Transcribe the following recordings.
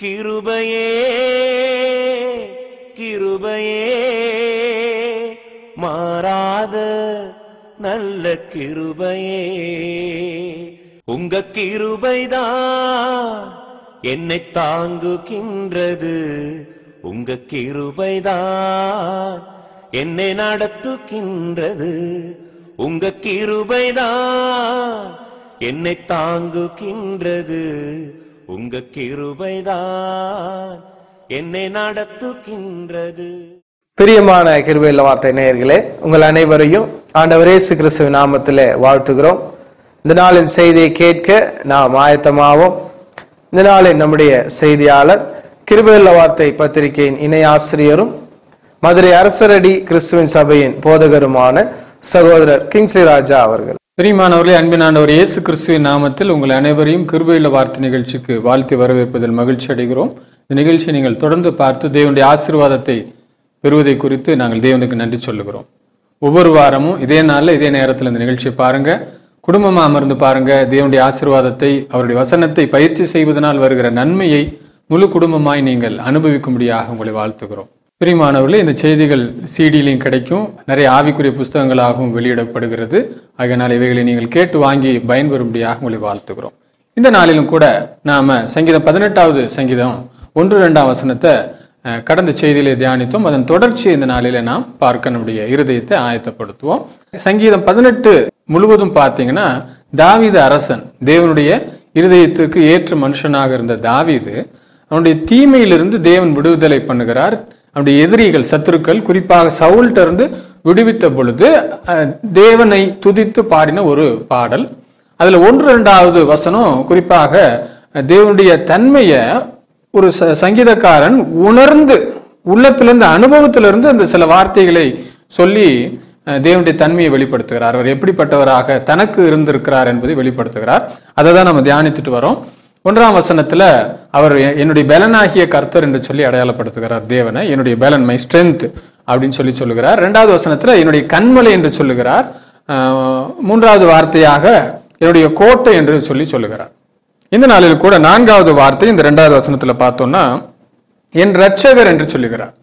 கிருபையே கிருபையே மாறாத நல்ல கிருபையே உங்க கிருபைதான் என்னை தாங்குகின்றது உங்க கிருபைதான் என்னை நடத்துகின்றது உங்க கிருபைதான் என்னை தாங்குகின்றது உங்க கிருபைதான் என்னை நடத்துகின்றது பிரியமான கிருபையில் வார்த்தை நேயர்களே உங்கள் அனைவரையும் ஆண்டவர் இயேசு கிறிஸ்துவின் நாமத்திலே வாழ்த்துகிறோம் இந்த நாளின் செய்தியை கேட்க நாம் ஆயத்தமாவோம் இந்த நாளின் நம்முடைய செய்தியாளர் கிருபையுள்ள வார்த்தை பத்திரிகையின் இணை ஆசிரியரும் மதுரை அரசரடி கிறிஸ்துவின் சபையின் போதகருமான சகோதரர் கிங்ஸ்லி ராஜா அவர்கள் பிரியமானவர்களே அன்பினானவர் இயேசு கிறிஸ்துவின் நாமத்தில் உங்கள் அனைவரையும் கிருபையுள்ள வார்த்தை நிகழ்ச்சிக்கு வாழ்த்தி வரவேற்பதில் மகிழ்ச்சி அடைகிறோம் இந்த நிகழ்ச்சியை நீங்கள் தொடர்ந்து பார்த்து தேவனுடைய ஆசீர்வாதத்தை பெறுவதை குறித்து நாங்கள் தேவனுக்கு நன்றி சொல்லுகிறோம் ஒவ்வொரு வாரமும் இதே நாளில் இதே நேரத்தில் இந்த நிகழ்ச்சியை பாருங்க குடும்பமா அமர்ந்து பாருங்க தேவனுடைய ஆசீர்வாதத்தை அவருடைய வசனத்தை பயிற்சி செய்வதனால் வருகிற நன்மையை முழு குடும்பமாய் நீங்கள் அனுபவிக்கும்படியாக உங்களை வாழ்த்துகிறோம் பிரியமானவர்களே இந்த செய்திகள் சிடிலையும் கிடைக்கும் நிறைய ஆவிக்குரிய புஸ்தகங்களாகவும் வெளியிடப்படுகிறது ஆகையினால் இவைகளை நீங்கள் கேட்டு வாங்கி பயன்பெறும்படியாக உங்களை வாழ்த்துகிறோம் இந்த நாளிலும் கூட நாம சங்கீதம் பதினெட்டாவது சங்கீதம் ஒன்று இரண்டாம் வசனத்தை அஹ், கடந்த செய்தியிலே தியானித்தோம் அதன் தொடர்ச்சியை இந்த நாளிலே நாம் பார்க்க நம்முடைய இருதயத்தை ஆயத்தப்படுத்துவோம் சங்கீதம் பதினெட்டு முழுவதும் பார்த்தீங்கன்னா தாவீது அரசன் தேவனுடைய இருதயத்துக்கு ஏற்ற மனுஷனாக இருந்த தாவீது அவனுடைய தீமையிலிருந்து தேவன் விடுதலை பண்ணுகிறார் அவனுடைய எதிரிகள் சத்துருக்கள் குறிப்பாக சவுல்ட்ட இருந்து விடுவித்த பொழுது அஹ், தேவனை துதித்து பாடின ஒரு பாடல் அதுல ஒன்று இரண்டாவது வசனம் குறிப்பாக அஹ், தேவனுடைய தன்மையை ஒரு ச- சங்கீதக்காரன் உணர்ந்து உள்ளத்திலிருந்து அனுபவத்திலிருந்து அந்த சில வார்த்தைகளை சொல்லி அஹ், தேவனுடைய தன்மையை வெளிப்படுத்துகிறார் அவர் எப்படிப்பட்டவராக தனக்கு இருந்திருக்கிறார் என்பதை வெளிப்படுத்துகிறார் அதை தான் நம்ம தியானித்துட்டு வரோம் ஒன்றாம் வசனத்துல அவர் எ- என்னுடைய பலனாகிய கர்த்தர் என்று சொல்லி அடையாளப்படுத்துகிறார் தேவனை என்னுடைய பலன் மை ஸ்ட்ரென்த் அப்படின்னு சொல்லி சொல்லுகிறார் இரண்டாவது வசனத்துல என்னுடைய கண்மலை என்று சொல்லுகிறார் அஹ், மூன்றாவது வார்த்தையாக என்னுடைய கோட்டை என்று சொல்லி சொல்லுகிறார் இந்த நாளில் கூட நான்காவது வார்த்தை இந்த இரண்டாவது வசனத்துல பார்த்தோம்னா என் ரட்சகர் என்று சொல்லுகிறார்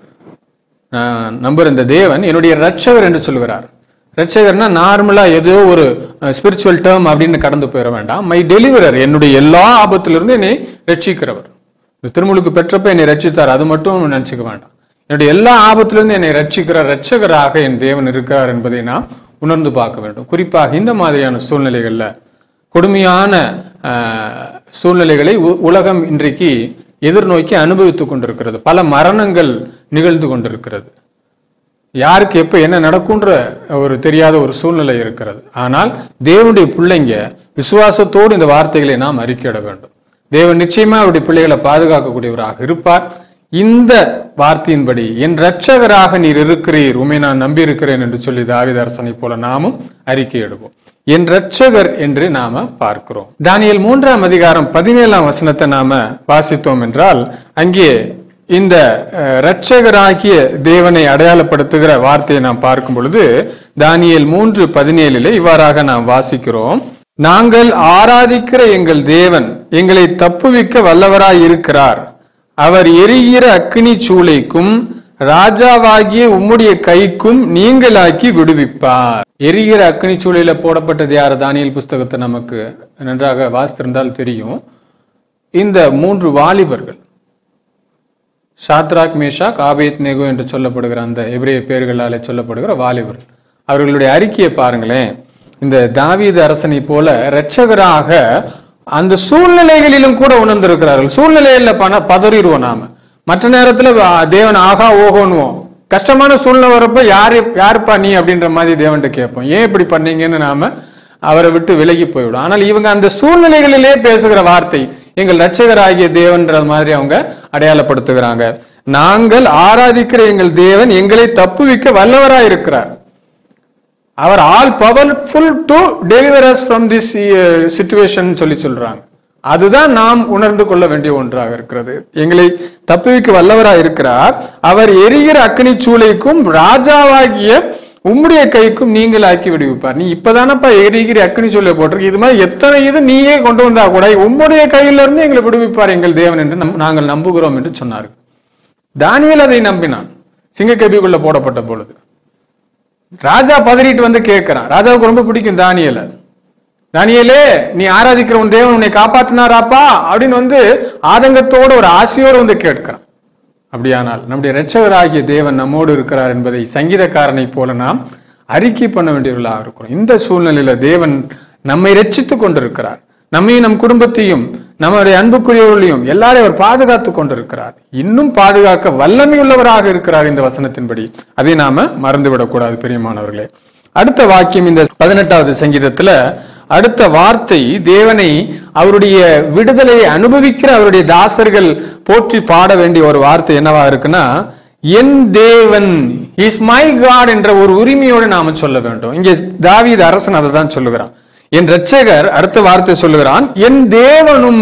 நான் நம்புற இந்த தேவன் என்னுடைய ரட்சகர் என்று சொல்லுகிறார் ரட்சகர்னா நார்மலா ஏதோ ஒரு ஸ்பிரிச்சுவல் டேர்ம் அப்படின்னு கடந்து போயிட வேண்டாம் மை டெலிவரர் என்னுடைய எல்லா ஆபத்திலிருந்து என்னை ரட்சிக்கிறவர் இந்த திருமுழுக்கு பெற்றப்ப என்னை ரட்சித்தார் அது மட்டும் நினைச்சுக்க வேண்டாம் என்னுடைய எல்லா ஆபத்திலிருந்து என்னை ரட்சிக்கிற ரட்சகராக என் தேவன் இருக்கிறார் என்பதை நாம் உணர்ந்து பார்க்க வேண்டும் குறிப்பாக இந்த மாதிரியான சூழ்நிலைகள்ல கொடுமையான ஆஹ், சூழ்நிலைகளை உ- உலகம் இன்றைக்கு எதிர்நோக்கி அனுபவித்துக் கொண்டிருக்கிறது பல மரணங்கள் நிகழ்ந்து கொண்டிருக்கிறது யாருக்கு எப்ப என்ன நடக்கும்ன்ற ஒரு தெரியாத ஒரு சூழ்நிலை இருக்கிறது ஆனால் தேவனுடைய பிள்ளைங்க விசுவாசத்தோடு இந்த வார்த்தைகளை நாம் அறிக்கையிட வேண்டும் தேவன் நிச்சயமா அவருடைய பிள்ளைகளை பாதுகாக்கக்கூடியவராக இருப்பார் இந்த வார்த்தையின்படி என் இரட்சகராக நீர் இருக்கிறீர் உமை நான் நம்பி இருக்கிறேன் என்று சொல்லி தாவிதரசனை போல நாமும் அறிக்கையிடுவோம் என் இரட்சகர் என்று நாம பார்க்கிறோம் தானியேல் மூன்றாம் அதிகாரம் பதினேழாம் வசனத்தை நாம வாசித்தோம் என்றால் அங்கே இந்த அஹ், இரட்சகராகிய தேவனை அடையாளப்படுத்துகிற வார்த்தையை நாம் பார்க்கும் பொழுது தானியேல் மூன்று பதினேழிலே இவ்வாறாக நாம் வாசிக்கிறோம் நாங்கள் ஆராதிக்கிற எங்கள் தேவன் எங்களை தப்புவிக்க வல்லவராய் இருக்கிறார் அவர் எரிகிற அக்கினி சூளைக்கும் ராஜாவாகிய உம்முடைய கைக்கும் நீங்களாக்கி விடுவிப்பார் எரிகிற அக்கினி சூளையில போடப்பட்டது யார் தானியல் புஸ்தகத்தை நமக்கு நன்றாக வாசித்திருந்தால் தெரியும் இந்த மூன்று வாலிபர்கள் ஷாத்ராக் மேஷாக் ஆபேத் நேகோ என்று சொல்லப்படுகிற அந்த எபிரேய பெயர்களாலே சொல்லப்படுகிற வாலிபர்கள் அவர்களுடைய அறிக்கையை பாருங்களேன் இந்த தாவீது அரசனை போல இரட்சகராக அந்த சூழ்நிலைகளிலும் கூட உணர்ந்திருக்கிறார்கள் சூழ்நிலையில பண பதறிடுவோம் நாம மற்ற நேரத்துல வ- தேவன் ஆகா ஓகோன்னுவோம் கஷ்டமான சூழ்நிலை வரப்ப யாரு யாருப்பா நீ அப்படின்ற மாதிரி தேவன்கிட்ட கேட்போம் ஏன் இப்படி பண்ணீங்கன்னு நாம அவரை விட்டு விலகி போய்விடும் ஆனால் இவங்க அந்த சூழ்நிலைகளிலே பேசுகிற வார்த்தை எங்கள் ரட்சகராகிய தேவன்ற மாதிரி அவங்க அடையாளப்படுத்துகிறாங்க நாங்கள் ஆராதிக்கிற எங்கள் தேவன் எங்களை தப்புவிக்க வல்லவராய் இருக்கிறார் அவர் all powerful to deliver us from this situation சொல்லி சொல்றாங்க அதுதான் நாம் உணர்ந்து கொள்ள வேண்டிய ஒன்றாக இருக்கிறது எங்களை தப்புவிக்க வல்லவராய் இருக்கிறார் அவர் எரிகிற அக்கினி சூளைக்கும் ராஜாவாகிய உம்முடைய கைக்கும் நீங்கள் ஆக்கி விடுவிப்பார் நீ இப்பதானப்பா எரிகிரி அக்னி சொல்ல போட்டிருக்கு இது மாதிரி எத்தனை இது நீயே கொண்டு வந்தா கூட உம்முடைய கையில இருந்து எங்களை விடுவிப்பார் எங்கள் தேவன் என்று நம்- நாங்கள் நம்புகிறோம் என்று சொன்னார்கள் தானியேல் அதை நம்பினான் சிங்கக்கபிக்குள்ள போடப்பட்ட பொழுது ராஜா பதறிட்டு வந்து கேட்கிறான் ராஜாவுக்கு ரொம்ப பிடிக்கும் தானியேல தானியேலே நீ ஆராதிக்கிற உன் தேவன் உன்னை காப்பாத்தினாராப்பா அப்படின்னு வந்து ஆதங்கத்தோட ஒரு ஆசையோடு வந்து கேட்கிறான் அப்படியானால் நம்முடைய இரட்சகராகிய தேவன் நம்மோடு இருக்கிறார் என்பதை சங்கீதக்காரனை போல நாம் அறிக்கை பண்ண வேண்டியவர்களாக இருக்கிறோம் இந்த சூழ்நிலையில தேவன் நம்மை ரட்சித்துக் கொண்டிருக்கிறார் நம்மையும் நம் குடும்பத்தையும் நம்முடைய அன்புக்குரியவர்களையும் எல்லாரையும் அவர் பாதுகாத்து கொண்டிருக்கிறார் இன்னும் பாதுகாக்க வல்லமையுள்ளவராக இருக்கிறார் இந்த வசனத்தின்படி அதை நாம மறந்துவிடக்கூடாது பிரியமானவர்களே அடுத்த வாக்கியம் இந்த பதினெட்டாவது சங்கீதத்துல அடுத்த வார்த்தை தேவனை அவருடைய விடுதலையை அனுபவிக்கிற அவருடைய தாசர்கள் போற்றி பாட வேண்டிய ஒரு வார்த்தை என்னவா இருக்குன்னா என் தேவன் இஸ் மை காட் என்ற ஒரு உரிமையோடு நாம சொல்ல வேண்டும் இங்கே தாவீது அரசன் அதை தான் சொல்லுகிறான் என் ரட்சகர் அடுத்த வார்த்தை சொல்லுகிறான் என் தேவனும்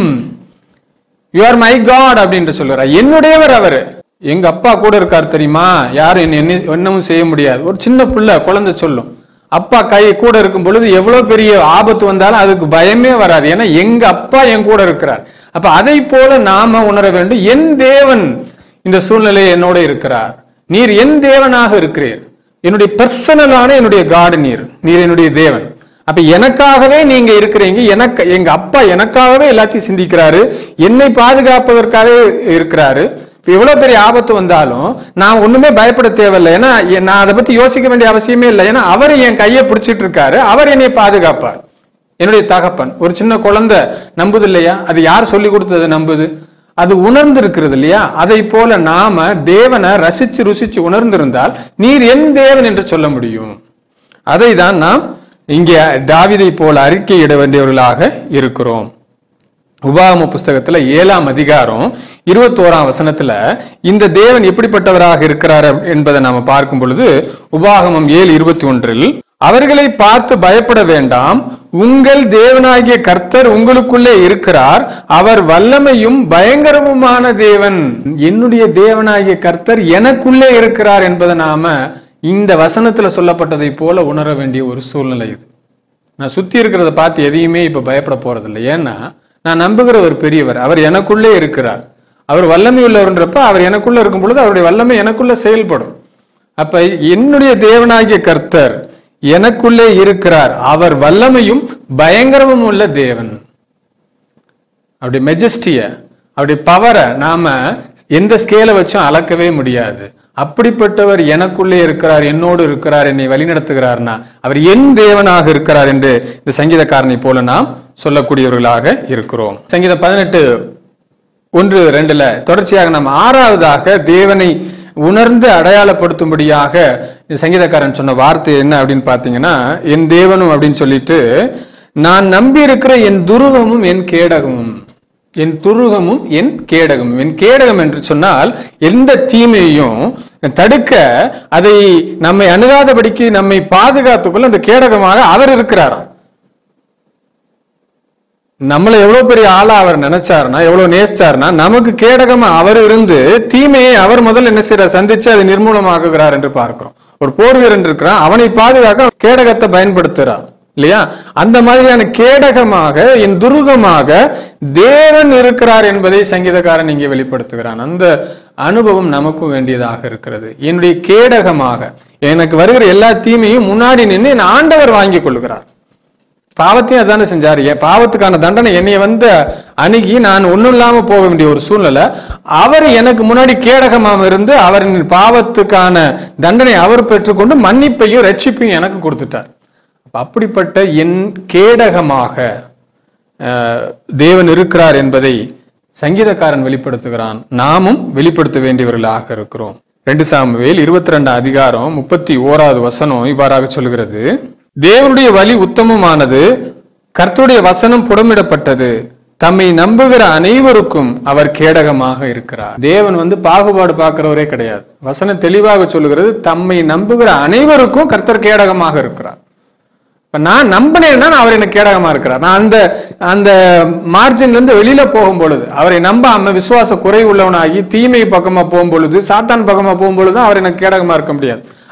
யூ ஆர் மை காட் அப்படின்னு சொல்லுறார் என்னுடையவர் அவரு எங்க அப்பா கூட இருக்கார் தெரியுமா யாரும் என்ன என்ன- என்னவும் செய்ய முடியாது ஒரு சின்ன பிள்ளை குழந்தை சொல்லும் அப்பா கை கூட இருக்கும் பொழுது எவ்வளவு பெரிய ஆபத்து வந்தாலும் அதுக்கு பயமே வராது ஏன்னா எங்க அப்பா என் கூட இருக்கிறார் அப்ப அதை போல நாம உணர வேண்டும் என் தேவன் இந்த சூழ்நிலையை என்னோட இருக்கிறார் நீர் என் தேவனாக இருக்கிறீர் என்னுடைய பர்சனலான என்னுடைய காடு நீர் நீர் என்னுடைய தேவன் அப்ப எனக்காகவே நீங்க இருக்கிறீங்க எனக்கு எங்க அப்பா எனக்காகவே எல்லாத்தையும் சிந்திக்கிறாரு என்னை பாதுகாப்பதற்காகவே இருக்கிறாரு இப்ப எவ்வளவு பெரிய ஆபத்து வந்தாலும் நான் ஒண்ணுமே பயப்பட தேவையில்லை ஏன்னா எ- நான் அதை பத்தி யோசிக்க வேண்டிய அவசியமே இல்லை ஏன்னா அவர் என் கையை பிடிச்சிட்டு இருக்காரு அவர் என்னை பாதுகாப்பார் என்னுடைய தகப்பன் ஒரு சின்ன குழந்தை நம்புது இல்லையா அது யார் சொல்லி கொடுத்தது நம்புது அது உணர்ந்து இருக்கிறது இல்லையா அதை போல நாம தேவனை ரசிச்சு ருசிச்சு உணர்ந்திருந்தால் நீர் என் தேவன் என்று சொல்ல முடியும் அதை தான் நாம் இங்கே தாவீதை போல அறிக்கையிட வேண்டியவர்களாக இருக்கிறோம் உபாகம புஸ்தகத்துல ஏழாம் அதிகாரம் இருபத்தோராம் வசனத்துல இந்த தேவன் எப்படிப்பட்டவராக இருக்கிறார் என்பதை நாம பார்க்கும் பொழுது உபாகமம் ஏழு இருபத்தி ஒன்றில் அவர்களை பார்த்து பயப்பட வேண்டாம் உங்கள் தேவனாகிய கர்த்தர் உங்களுக்குள்ளே இருக்கிறார் அவர் வல்லமையும் பயங்கரமுமான தேவன் என்னுடைய தேவனாகிய கர்த்தர் எனக்குள்ளே இருக்கிறார் என்பதை நாம இந்த வசனத்துல சொல்லப்பட்டதை போல உணர வேண்டிய ஒரு சூழ்நிலை இது நான் சுத்தி இருக்கிறத பார்த்து எதையுமே இப்ப பயப்பட போறதில்லை ஏன்னா நான் நம்புகிற ஒரு பெரியவர் அவர் எனக்குள்ளே இருக்கிறார் அவர் வல்லமை உள்ளவர்ன்றப்ப அவர் எனக்குள்ள இருக்கும் பொழுது அவருடைய வல்லமை எனக்குள்ள செயல்படும் அப்ப என்னுடைய தேவனாகிய கர்த்தர் எனக்குள்ளே இருக்கிறார் அவர் வல்லமையும் பயங்கரமும் உள்ள தேவன் அவருடைய மெஜஸ்டிய அவருடைய பவரை நாம எந்த ஸ்கேலை வச்சும் அளக்கவே முடியாது அப்படிப்பட்டவர் எனக்குள்ளே இருக்கிறார் என்னோடு இருக்கிறார் என்னை வழிநடத்துகிறார்னா அவர் என் தேவனாக இருக்கிறார் என்று இந்த சங்கீதக்காரனை போல நாம் சொல்லக்கூடியவர்களாக இருக்கிறோம் சங்கீதம் பதினெட்டு ஒன்று ரெண்டுல தொடர்ச்சியாக நாம் ஆறாவதாக தேவனை உணர்ந்து அடையாளப்படுத்தும்படியாக இந்த சங்கீதக்காரன் சொன்ன வார்த்தை என்ன அப்படின்னு பாத்தீங்கன்னா என் தேவனும் அப்படின்னு சொல்லிட்டு நான் நம்பி இருக்கிற என் துருவமும் என் கேடகமும் என் துருவமும் என் கேடகமும் என் கேடகம் என்று சொன்னால் எந்த தீமையையும் தடுக்க அதை நம்மை அணுகாதபடிக்கு நம்மை பாதுகாத்துக்கொள்ள அந்த கேடகமாக அவர் இருக்கிறாராம் நம்மளை எவ்வளவு பெரிய ஆளா அவர் நினைச்சாருன்னா எவ்வளவு நேசிச்சாருன்னா நமக்கு கேடகமா அவர் இருந்து தீமையை அவர் முதல்ல என்ன செய்யறார் சந்திச்சு அதை நிர்மூலமாக்குகிறார் என்று பார்க்கிறோம் ஒரு போர் வீரன் இருக்கிறான் அவனை பாதுகாக்க கேடகத்தை பயன்படுத்துறான் இல்லையா அந்த மாதிரியான கேடகமாக என் துருகமாக தேவன் இருக்கிறார் என்பதை சங்கீதக்காரன் இங்கே வெளிப்படுத்துகிறான் அந்த அனுபவம் நமக்கும் வேண்டியதாக இருக்கிறது என்னுடைய கேடகமாக எனக்கு வருகிற எல்லா தீமையும் முன்னாடி நின்று என் ஆண்டவர் வாங்கிக் கொள்கிறார் பாவத்தையும் அதானே செஞ்சாரு என் பாவத்துக்கான தண்டனை என்னைய வந்து அணுகி நான் ஒண்ணும் இல்லாம போக வேண்டிய ஒரு சூழ்நிலை அவர் எனக்கு முன்னாடி கேடகமாக இருந்து அவரின் பாவத்துக்கான தண்டனை அவர் பெற்றுக்கொண்டு மன்னிப்பையும் ரட்சிப்பையும் எனக்கு கொடுத்துட்டார் அப்ப அப்படிப்பட்ட என் கேடகமாக அஹ், தேவன் இருக்கிறார் என்பதை சங்கீதக்காரன் வெளிப்படுத்துகிறான் நாமும் வெளிப்படுத்த வேண்டியவர்களாக இருக்கிறோம் ரெண்டு சாமுவேல் இருபத்தி ரெண்டு அதிகாரம் முப்பத்தி ஓராவது வசனம் இவ்வாறாக சொல்கிறது தேவனுடைய வழி உத்தமமானது கர்த்தருடைய வசனம் புடமிடப்பட்டது தம்மை நம்புகிற அனைவருக்கும் அவர் கேடகமாக இருக்கிறார் தேவன் வந்து பாகுபாடு பார்க்கிறவரே கிடையாது வசனம் தெளிவாக சொல்லுகிறது தம்மை நம்புகிற அனைவருக்கும் கர்த்தர் கேடகமாக இருக்கிறார் இப்ப நான் நம்பினேன்னா அவர் எனக்கு கேடகமா இருக்கிறார் நான் அந்த அந்த மார்ஜின்ல இருந்து வெளியில போகும் பொழுது அவரை நம்பாம விசுவாச குறை உள்ளவனாகி தீமை பக்கமா போகும் பொழுது சாத்தான் பக்கமா போகும் பொழுது அவர் எனக்கு கேடகமா இருக்க முடியாது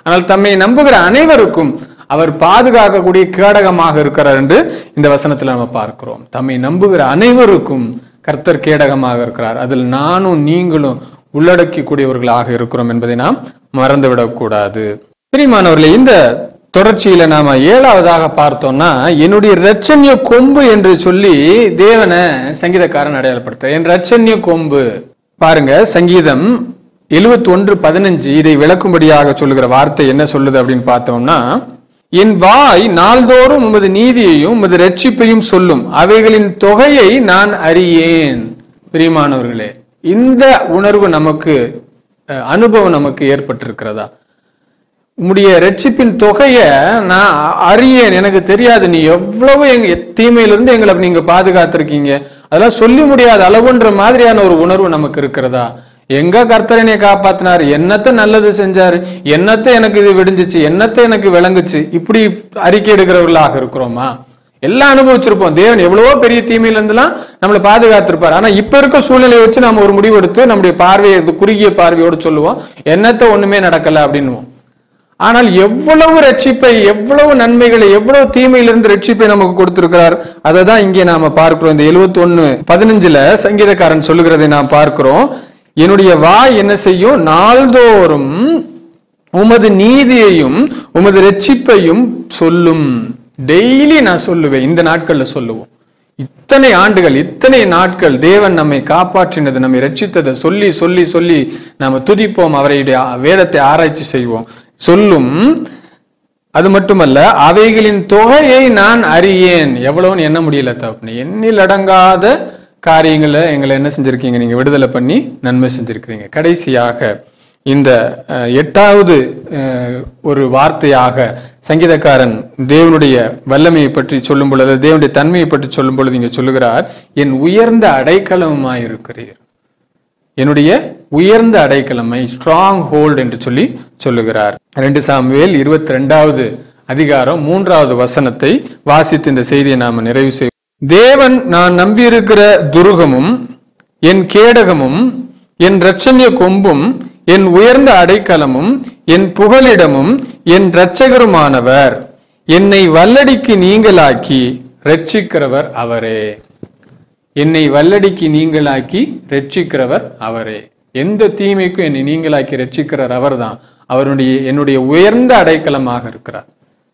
ஆனால் தம்மை நம்புகிற அனைவருக்கும் அவர் பாதுகாக்கக்கூடிய கேடகமாக இருக்கிறார் என்று இந்த வசனத்துல நம்ம பார்க்கிறோம் தம்மை நம்புகிற அனைவருக்கும் கர்த்தர் கேடகமாக இருக்கிறார் அதில் நானும் நீங்களும் உள்ளடக்கி கூடியவர்களாக இருக்கிறோம் என்பதை நாம் மறந்துவிடக் கூடாது பிரிமானவர்களே இந்த தொடர்ச்சியில நாம ஏழாவதாக பார்த்தோம்னா என்னுடைய ரட்சண்ய கொம்பு என்று சொல்லி தேவனை சங்கீதக்காரன் அடையாளப்படுத்த என் ரட்சண்ய கொம்பு பாருங்க சங்கீதம் 71 ஒன்று பதினஞ்சு இதை விளக்கும்படியாக சொல்லுகிற வார்த்தை என்ன சொல்லுது அப்படின்னு பார்த்தோம்னா என் வாய் நாள்தோறும் உமது நீதியையும் உமது ரட்சிப்பையும் சொல்லும் அவைகளின் தொகையை நான் அறியேன் பிரியமானவர்களே இந்த உணர்வு நமக்கு அஹ், அனுபவம் நமக்கு ஏற்பட்டிருக்கிறதா உம்முடைய ரட்சிப்பின் தொகையை நான் அறியேன் எனக்கு தெரியாது நீ எவ்வளவு எங்க தீமையிலிருந்து எங்களை நீங்க பாதுகாத்திருக்கீங்க அதெல்லாம் சொல்லி முடியாத அளவுன்ற மாதிரியான ஒரு உணர்வு நமக்கு இருக்கிறதா எங்க கர்த்தர் என்னை காப்பாத்தினார் என்னத்த நல்லது செஞ்சாரு என்னத்த எனக்கு இது விடிஞ்சிச்சு என்னத்த எனக்கு விளங்குச்சு இப்படி அறிக்கை எடுக்கிறவர்களாக இருக்கிறோமா எல்லாம் அனுபவிச்சிருப்போம் தேவன் எவ்வளவோ பெரிய தீமையில இருந்துலாம் நம்மளை பாதுகாத்திருப்பார் ஆனா இப்ப இருக்க சூழ்நிலையை வச்சு நாம ஒரு முடிவு எடுத்து நம்முடைய பார்வையை இது குறுகிய பார்வையோடு சொல்லுவோம் என்னத்த ஒண்ணுமே நடக்கல அப்படின்னுவோம் ஆனால் எவ்வளவு ரட்சிப்பை எவ்வளவு நன்மைகளை எவ்வளவு தீமையிலிருந்து ரட்சிப்பை நமக்கு கொடுத்திருக்கிறார் அதை தான் இங்கே நாம பார்க்கிறோம் இந்த 71 ஒன்னு பதினஞ்சுல சங்கீதக்காரன் சொல்லுகிறதை நாம் பார்க்கிறோம் என்னுடைய வாய் என்ன செய்யும் நாள்தோறும் உமது நீதியையும் உமது ரட்சிப்பையும் சொல்லும் டெய்லி நான் சொல்லுவேன் இந்த நாட்கள்ல சொல்லுவோம் இத்தனை ஆண்டுகள் இத்தனை நாட்கள் தேவன் நம்மை காப்பாற்றினது நம்மை ரட்சித்ததை சொல்லி சொல்லி சொல்லி நாம துதிப்போம் அவருடைய வேதத்தை ஆராய்ச்சி செய்வோம் சொல்லும் அது மட்டுமல்ல அவைகளின் தொகையை நான் அறியேன் எவ்வளவுன்னு எண்ண முடியல தப்புனு எண்ணில் அடங்காத காரியங்களை எங்களை என்ன செஞ்சிருக்கீங்க நீங்க விடுதலை பண்ணி நன்மை செஞ்சிருக்கிறீங்க கடைசியாக இந்த அஹ், எட்டாவது அஹ், ஒரு வார்த்தையாக சங்கீதக்காரன் தேவனுடைய வல்லமையை பற்றி சொல்லும் பொழுது தேவனுடைய தன்மையை பற்றி சொல்லும் பொழுது இங்க சொல்லுகிறார் என் உயர்ந்த அடைக்கலமாயிருக்கிறீர் என்னுடைய உயர்ந்த அடைக்கலமை ஸ்ட்ராங் ஹோல்ட் என்று சொல்லி சொல்லுகிறார் ரெண்டு சாமுவேல் இருபத்தி ரெண்டாவது அதிகாரம் மூன்றாவது வசனத்தை வாசித்து இந்த செய்தியை நாம நிறைவு செய்வோம் தேவன் நான் நம்பியிருக்கிற துருகமும் என் கேடகமும் என் இரட்சண்ய கொம்பும் என் உயர்ந்த அடைக்கலமும் என் புகலிடமும் என் இரட்சகருமானவர் என்னை வல்லடிக்கு நீங்களாக்கி ரட்சிக்கிறவர் அவரே என்னை வல்லடிக்கு நீங்களாக்கி ரட்சிக்கிறவர் அவரே எந்த தீமைக்கும் என்னை நீங்களாக்கி ரட்சிக்கிறவர் அவர்தான் அவருடைய என்னுடைய உயர்ந்த அடைக்கலமாக இருக்கிறார்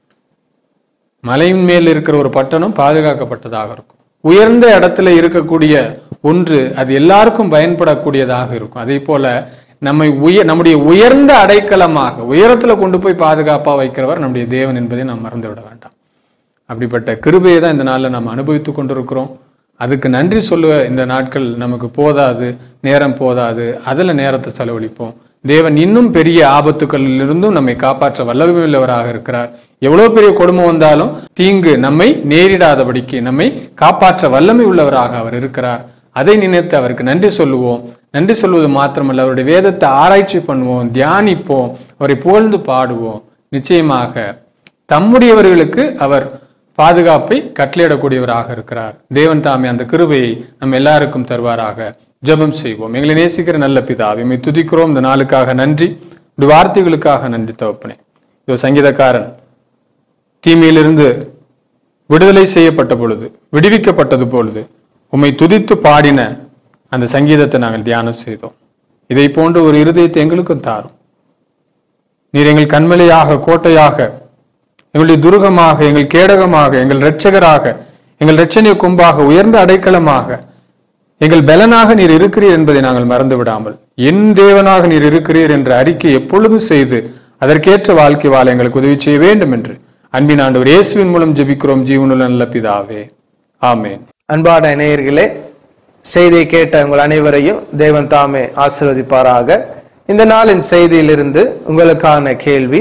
மலையின் மேல் இருக்கிற ஒரு பட்டணம் பாதுகாக்கப்பட்டதாக இருக்கும் உயர்ந்த இடத்துல இருக்கக்கூடிய ஒன்று அது எல்லாருக்கும் பயன்படக்கூடியதாக இருக்கும் அதே போல நம்மை உய நம்முடைய உயர்ந்த அடைக்கலமாக உயரத்துல கொண்டு போய் பாதுகாப்பா வைக்கிறவர் நம்முடைய தேவன் என்பதை நாம் மறந்து விட வேண்டாம் அப்படிப்பட்ட கிருபையை தான் இந்த நாளில் நாம் அனுபவித்துக் கொண்டிருக்கிறோம் அதுக்கு நன்றி சொல்லுவ இந்த நாட்கள் நமக்கு போதாது நேரம் போதாது அதில் நேரத்தை செலவழிப்போம் தேவன் இன்னும் பெரிய ஆபத்துக்களில் இருந்தும் நம்மை காப்பாற்ற வல்லமையுள்ளவராக இருக்கிறார் எவ்வளவு பெரிய கொடுமை வந்தாலும் தீங்கு நம்மை நேரிடாதபடிக்கு நம்மை காப்பாற்ற வல்லமை உள்ளவராக அவர் இருக்கிறார் அதை நினைத்து அவருக்கு நன்றி சொல்லுவோம் நன்றி சொல்வது மாத்திரமல்ல அவருடைய வேதத்தை ஆராய்ச்சி பண்ணுவோம் தியானிப்போம் அவரை புகழ்ந்து பாடுவோம் நிச்சயமாக தம்முடையவர்களுக்கு அவர் பாதுகாப்பை கட்டளையிடக்கூடியவராக இருக்கிறார் தேவன் தாமே அந்த கிருபையை நம்ம எல்லாருக்கும் தருவாராக ஜெபம் செய்வோம் எங்களை நேசிக்கிற நல்ல பிதாவை இமை துதிக்கிறோம் இந்த நாளுக்காக நன்றி இந்த வார்த்தைகளுக்காக நன்றி தகப்பனே இதோ சங்கீதக்காரன் தீமையிலிருந்து விடுதலை செய்யப்பட்ட பொழுது விடுவிக்கப்பட்டது பொழுது உம்மை துதித்து பாடின அந்த சங்கீதத்தை நாங்கள் தியானம் செய்தோம் இதை போன்ற ஒரு இருதயத்தை எங்களுக்கும் தாரும் நீர் எங்கள் கண்மலையாக கோட்டையாக எங்களுடைய துருகமாக எங்கள் கேடகமாக எங்கள் இரட்சகராக எங்கள் இரட்சணிய கொம்பாக உயர்ந்த அடைக்கலமாக எங்கள் பலனாக நீர் இருக்கிறீர் என்பதை நாங்கள் மறந்து விடாமல் என் தேவனாக நீர் இருக்கிறீர் என்ற அறிக்கை எப்பொழுதும் செய்து அதற்கேற்ற வாழ்க்கை வாழ எங்களுக்கு உதவி செய்ய வேண்டும் என்று அன்பின் ஆண்டவர் இயேசுவின் மூலம் ஜெபிக்கிறோம் ஜீவனுள்ள நல்ல பிதாவே ஆமென் அன்பான நேயர்களே செய்தியை கேட்ட உங்கள் அனைவரையும் தேவன் தாமே ஆசீர்வதிப்பாராக இந்த நாளின் செய்தியிலிருந்து உங்களுக்கான கேள்வி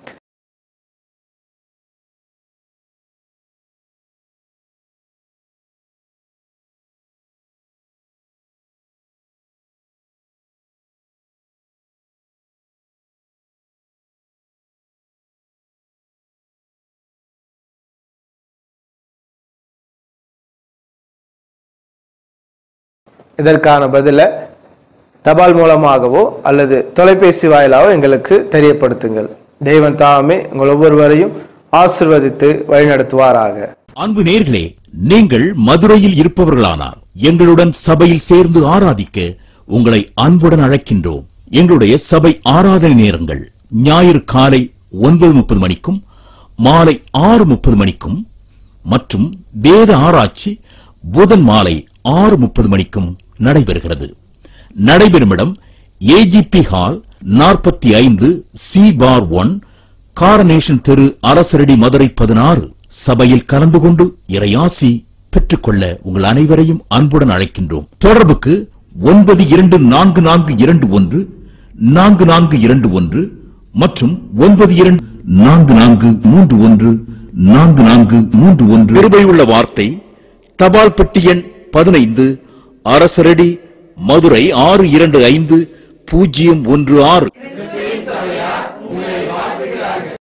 இதற்கான பதிலை தபால் மூலமாகவோ அல்லது தொலைபேசி வாயிலாகவோ எங்களுக்கு தெரியப்படுத்துங்கள் தேவன் தாமே உங்கள் ஒவ்வொருவரையும் ஆசிர்வதித்து வழிநடத்துவாராக அன்பு நேர்களே நீங்கள் மதுரையில் இருப்பவர்களானார் எங்களுடன் சபையில் சேர்ந்து ஆராதிக்க உங்களை அன்புடன் அழைக்கின்றோம் எங்களுடைய சபை ஆராதனை நேரங்கள் ஞாயிறு காலை ஒன்பது முப்பது மணிக்கும் மாலை ஆறு முப்பது மணிக்கும் மற்றும் வேத ஆராய்ச்சி புதன் மாலை ஆறு முப்பது மணிக்கும் நடைபெறுகிறது நடைபெறும் இடம் ஏஜிபி ஹால் நாற்பத்தி ஐந்து சி பார் ஒன் காரனேஷன் தெரு அரசரடி மதுரை பதினாறு சபையில் கலந்து கொண்டு இறையாசி பெற்றுக்கொள்ள உங்கள் அனைவரையும் அன்புடன் அழைக்கின்றோம் தொடர்புக்கு ஒன்பது இரண்டு நான்கு நான்கு இரண்டு ஒன்று நான்கு நான்கு இரண்டு ஒன்று மற்றும் ஒன்பது இரண்டு நான்கு நான்கு மூன்று ஒன்று நான்கு நான்கு மூன்று ஒன்று கிருபையுள்ள வார்த்தை தபால் பெட்டி எண் பதினைந்து அரசரடி மதுரை ஆறு இரண்டு ஐந்து பூஜ்ஜியம் ஒன்று ஆறு